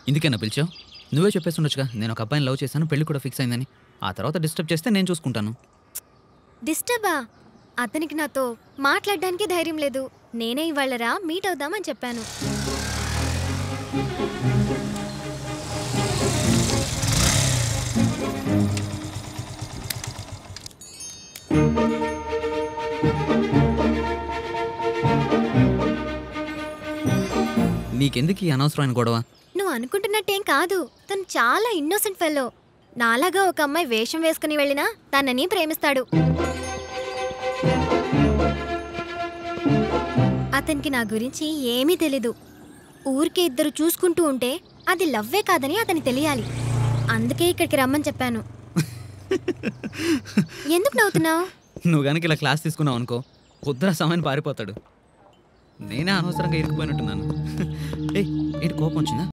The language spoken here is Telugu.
ఇందుకేనా పిలిచావు నువ్వే చెప్పేసి ఉండొచ్చుగా నేను ఒక అబ్బాయిని లవ్ చేశాను పెళ్లి కూడా ఫిక్స్ అయిందని ఆ తర్వాత డిస్టర్బ్ చేస్తే నేను చూసుకుంటాను డిస్టర్బా అతనికి నాతో మాట్లాడడానికి ధైర్యం లేదు నేనే ఇవాళరా మీట్ అవుదామని చెప్పాను నీకెందుకు ఈ అనవసరమైన గొడవ నువ్వు అనుకుంటున్నట్టేం కాదు తను చాలా ఇన్నోసెంట్ ఫెల్లో నాలాగా ఒక అమ్మాయి వేషం వేసుకుని వెళ్ళినా తనని ప్రేమిస్తాడు అతనికి నా గురించి ఏమీ తెలీదు ఊరికే ఇద్దరు చూసుకుంటూ ఉంటే అది లవ్వే కాదని అతని తెలియాలి అందుకే ఇక్కడికి రమ్మని చెప్పాను ఎందుకు నవ్వుతున్నావు నువ్వు కనుక ఇలా క్లాస్ తీసుకున్నావు అనుకో పొద్దున సమయం పారిపోతాడు నేనే అనవసరంగా ఇరుక్కుపోయినట్టున్నాను ఏ ఏంటి కోపం వచ్చిందా